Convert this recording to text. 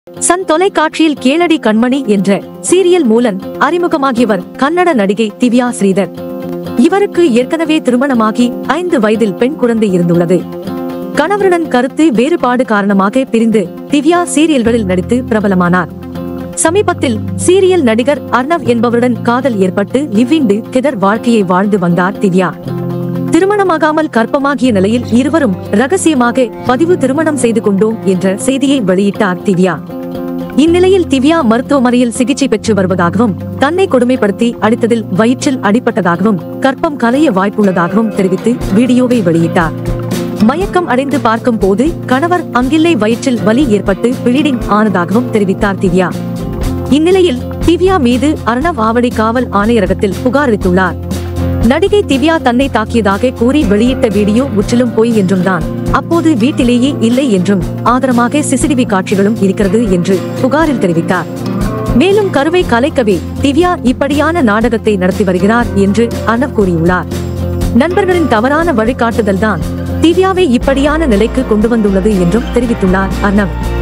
Sun தொலைக்காட்சியில் கேளடி கண்மணி என்ற சீரியல் மூலம் அறிமுகமாகியவர் கன்னட நடிகை திவ்யா ஸ்ரீதர் இவருக்கு ஏற்கனவே திருமணமாகி ஐந்து வயதில் பெண் குழந்தை இருந்துள்ளது கணவருடன் கருத்து வேறுபாடு காரணமாக பிரிந்து திவ்யா சீரியல்களில் நடித்து பிரபலமானார் சமீபத்தில் சீரியல் நடிகர் அர்ணவ் என்பவருடன் காதல் ஏற்பட்டு லிவ்விண்டு கிதர் வாழ்க்கையை வாழ்ந்து வந்தார் திவ்யா திருமணமாகாமல் கர்ப்பமாகிய நிலையில் இருவரும் ரகசியமாக பதிவு திருமணம் செய்து கொண்டோம் என்ற செய்தியை வெளியிட்டார் திவ்யா இந்நிலையில் திவ்யா மருத்துவமனையில் சிகிச்சை பெற்று வருவதாகவும் தன்னை கொடுமைப்படுத்தி அடித்ததில் வயிற்றில் அடிபட்டதாகவும் கர்ப்பம் கலைய வாய்ப்புள்ளதாகவும் தெரிவித்து வீடியோவை வெளியிட்டார் மயக்கம் அடைந்து பார்க்கும் போது கணவர் அங்கில்லை வயிற்றில் வலி ஏற்பட்டு பிளீடிங் ஆனதாகவும் தெரிவித்தார் திவ்யா இந்நிலையில் திவ்யா மீது அர்ணவ் ஆவடி காவல் ஆணையரகத்தில் புகார் அளித்துள்ளார் நடிகை திவ்யா தன்னை தாக்கியதாக கூறி வெளியிட்ட வீடியோ முற்றிலும் பொய் என்றும் தான் அப்போது வீட்டிலேயே இல்லை என்றும் ஆதாரமாக சிசிடிவி காட்சிகளும் இருக்கிறது என்று புகாரில் தெரிவித்தார் மேலும் கருவை கலைக்கவே திவ்யா இப்படியான நாடகத்தை நடத்தி வருகிறார் என்று அர்ணவ் கூறியுள்ளார் நண்பர்களின் தவறான வழிகாட்டுதல்தான் திவ்யாவை இப்படியான நிலைக்கு கொண்டு வந்துள்ளது என்றும் தெரிவித்துள்ளார் அர்ணவ்